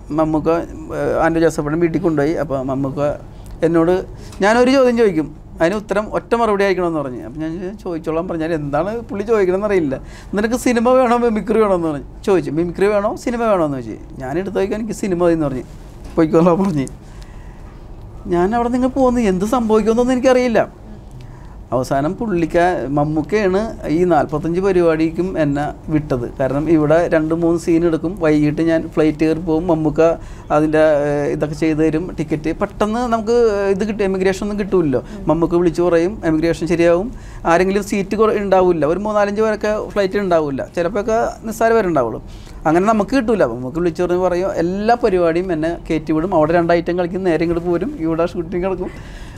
മമ്മൂക്ക ഏഹ്, Andrew ജോസഫിനെ വീട്ടിൽ കൊണ്ടുപോയി അപ്പോൾ മമ്മൂക്ക എന്നോട് ഞാനൊരു ചോദ്യം ചോദിക്കും അതിന് ഉത്തരം ഒറ്റ മറുപടി അയക്കണമെന്ന് പറഞ്ഞു അപ്പം ഞാൻ ചോദിച്ചോളാം പറഞ്ഞാൽ എന്താണ് പുള്ളി ചോദിക്കണമെന്ന് അറിയില്ല നിനക്ക് സിനിമ വേണോ മിമിക്രി വേണോ എന്ന് പറഞ്ഞു ചോദിച്ചു മിമിക്രി വേണോ സിനിമ വേണോ എന്ന് ചോദിച്ചു ഞാൻ എടുത്ത് നോക്കിയാൽ എനിക്ക് സിനിമ മതി എന്ന് പറഞ്ഞു പോയിക്കോളാം പറഞ്ഞു ഞാൻ അവിടെ നിങ്ങൾ പോകുന്നത് എന്ത് സംഭവിക്കുമെന്നൊന്നും എനിക്കറിയില്ല അവസാനം പുള്ളിക്ക മമ്മൂക്കയാണ് ഈ നാൽപ്പത്തഞ്ച് പരിപാടിക്കും എന്നെ വിട്ടത് കാരണം ഇവിടെ രണ്ട് മൂന്ന് സീൻ എടുക്കും വൈകിട്ട് ഞാൻ ഫ്ലൈറ്റ് കയറി പോകും മമ്മൂക്ക അതിൻ്റെ ഏഹ്, ഇതൊക്കെ ചെയ്തു തരും ടിക്കറ്റ് പെട്ടെന്ന് നമുക്ക് ഇത് കിട്ടും എമിഗ്രേഷൻ ഒന്നും കിട്ടുമല്ലോ മമ്മൂക്ക വിളിച്ചു പറയും എമിഗ്രേഷൻ ശരിയാവും ആരെങ്കിലും സീറ്റ് കുറ ഉണ്ടാവില്ല ഒരു മൂന്നാലഞ്ച് പേരൊക്കെ ഫ്ലൈറ്റ് ഉണ്ടാവില്ല ചിലപ്പോഴൊക്കെ നിസ്സാര പേരുണ്ടാവുള്ളൂ അങ്ങനെ നമുക്ക് കിട്ടൂല നമുക്ക് വിളിച്ചു പറഞ്ഞ് പറയും എല്ലാ പരിപാടിയും എന്നെ കയറ്റി വിടും അവിടെ രണ്ട് ഐറ്റം കളിക്കും നേരെ ഇങ്ങോട്ട് പോരും ഇവിടെ ഷൂട്ടിങ് കിടക്കും